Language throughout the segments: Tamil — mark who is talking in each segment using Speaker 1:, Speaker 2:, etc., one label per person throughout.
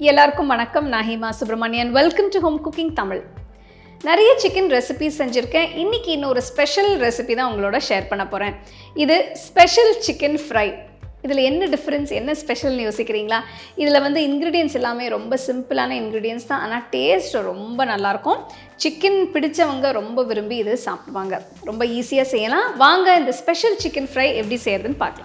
Speaker 1: எல்லாருக்கும் வணக்கம் நான் Hema Subramanian welcome to home cooking Tamil நிறைய சிக்கன் ரெசிபி செஞ்சுருக்கேன் இன்றைக்கி இன்னொரு ஸ்பெஷல் ரெசிபி தான் உங்களோட ஷேர் பண்ண போகிறேன் இது ஸ்பெஷல் சிக்கன் ஃப்ரை இதில் என்ன டிஃப்ரென்ஸ் என்ன ஸ்பெஷல்னு யோசிக்கிறீங்களா இதில் வந்து இன்க்ரீடியன்ஸ் எல்லாமே ரொம்ப சிம்பிளான இன்க்ரீடியன்ஸ் தான் ஆனால் டேஸ்ட் ரொம்ப நல்லாயிருக்கும் சிக்கன் பிடிச்சவங்க ரொம்ப விரும்பி இது சாப்பிடுவாங்க ரொம்ப ஈஸியாக செய்யலாம் வாங்க இந்த ஸ்பெஷல் சிக்கன் ஃப்ரை எப்படி செய்யறதுன்னு பார்க்கலாம்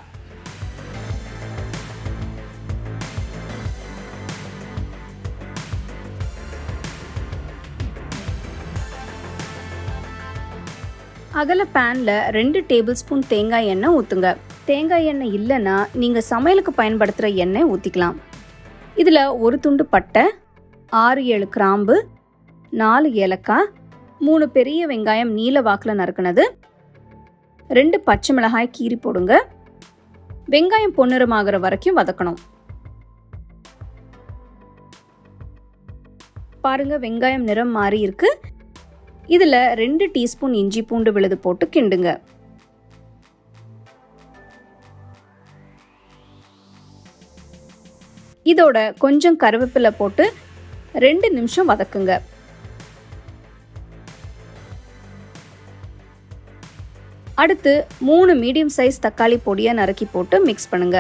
Speaker 1: அகல பேனில் ரெண்டு டேபிள் ஸ்பூன் தேங்காய் எண்ணெய் ஊற்றுங்க தேங்காய் எண்ணெய் இல்லைன்னா நீங்கள் சமையலுக்கு பயன்படுத்துகிற எண்ணெய் ஊற்றிக்கலாம் இதில் ஒரு துண்டு பட்டை ஆறு ஏழு கிராம்பு நாலு ஏலக்காய் மூணு பெரிய வெங்காயம் நீல வாக்கில் நறுக்குனது ரெண்டு பச்சை மிளகாய் கீரி போடுங்க வெங்காயம் பொன்னிறமாகிற வரைக்கும் வதக்கணும் பாருங்க வெங்காயம் நிறம் மாறி இருக்கு இதில் ரெண்டு டீஸ்பூன் இஞ்சி பூண்டு விழுது போட்டு கிண்டுங்க இதோட கொஞ்சம் கருவேப்பிலை போட்டு ரெண்டு நிமிஷம் வதக்குங்க அடுத்து மூணு மீடியம் சைஸ் தக்காளி பொடியை நறுக்கி போட்டு மிக்ஸ் பண்ணுங்க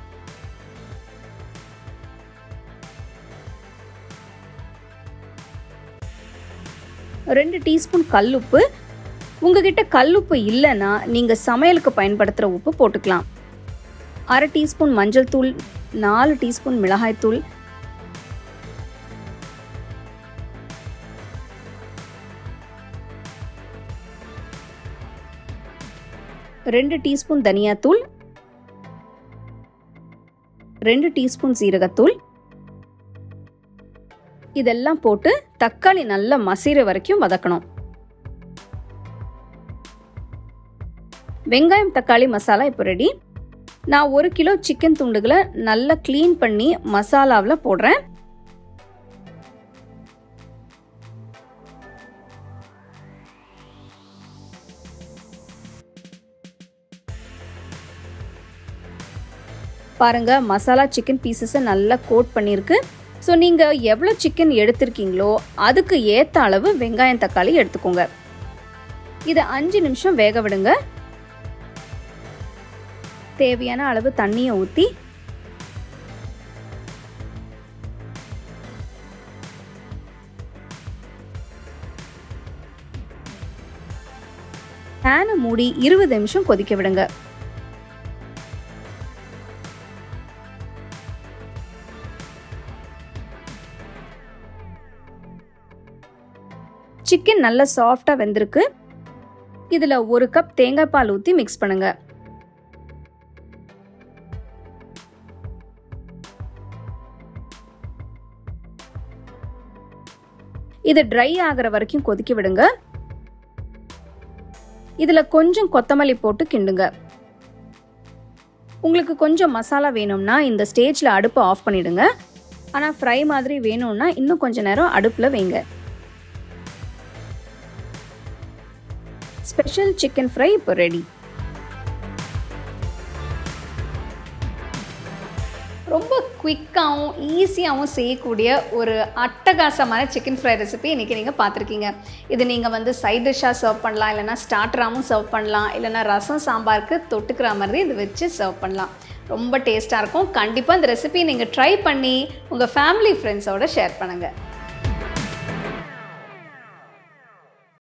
Speaker 1: ரெண்டு டீஸ்பூன் கல்லுப்பு உங்ககிட்ட கல்லுப்பு இல்லைன்னா நீங்கள் சமையலுக்கு பயன்படுத்துகிற உப்பு போட்டுக்கலாம் அரை டீஸ்பூன் மஞ்சள் தூள் நாலு டீஸ்பூன் மிளகாய் தூள் ரெண்டு டீஸ்பூன் தனியாத்தூள் ரெண்டு டீஸ்பூன் சீரகத்தூள் இதெல்லாம் போட்டு தக்காளி நல்லா மசிற வரைக்கும் வதக்கணும் வெங்காயம் தக்காளி மசாலா இப்போ ரெடி நான் ஒரு கிலோ சிக்கன் துண்டுகளை நல்லா க்ளீன் பண்ணி மசாலாவில் போடுறேன் பாருங்க மசாலா சிக்கன் பீசஸை நல்லா கோட் பண்ணியிருக்கு ஸோ நீங்கள் எவ்வளோ சிக்கன் எடுத்திருக்கீங்களோ அதுக்கு ஏற்ற அளவு வெங்காயம் தக்காளி எடுத்துக்கோங்க இதை அஞ்சு நிமிஷம் வேக விடுங்க தேவையான அளவு தண்ணியை ஊற்றி பேனை மூடி இருபது நிமிஷம் கொதிக்க விடுங்க சிக்கன் நல்லா சாஃப்டாக வெந்திருக்கு இதில் ஒரு கப் தேங்காய் பால் ஊற்றி மிக்ஸ் பண்ணுங்க இது ட்ரை ஆகிற வரைக்கும் கொதிக்க விடுங்க இதில் கொஞ்சம் கொத்தமல்லி போட்டு கிண்டுங்க உங்களுக்கு கொஞ்சம் மசாலா வேணும்னா இந்த ஸ்டேஜில் அடுப்பை ஆஃப் பண்ணிடுங்க ஆனால் ஃப்ரை மாதிரி வேணும்னா இன்னும் கொஞ்ச நேரம் அடுப்பில் வைங்க ஸ்பெஷல் சிக்கன் ஃப்ரை இப்போ ரெடி ரொம்ப குயிக்காகவும் ஈஸியாகவும் செய்யக்கூடிய ஒரு அட்டகாசமான சிக்கன் ஃப்ரை ரெசிபி இன்றைக்கி நீங்கள் பார்த்துருக்கீங்க இது நீங்கள் வந்து சைட் டிஷ்ஷாக சர்வ் பண்ணலாம் இல்லைனா ஸ்டார்டராகவும் சர்வ் பண்ணலாம் இல்லைனா ரசம் சாம்பாருக்கு தொட்டுக்கிற மாதிரி இது வச்சு சர்வ் பண்ணலாம் ரொம்ப டேஸ்ட்டாக இருக்கும் கண்டிப்பாக இந்த ரெசிபி நீங்கள் ட்ரை பண்ணி உங்கள் ஃபேமிலி ஃப்ரெண்ட்ஸோட ஷேர் பண்ணுங்கள்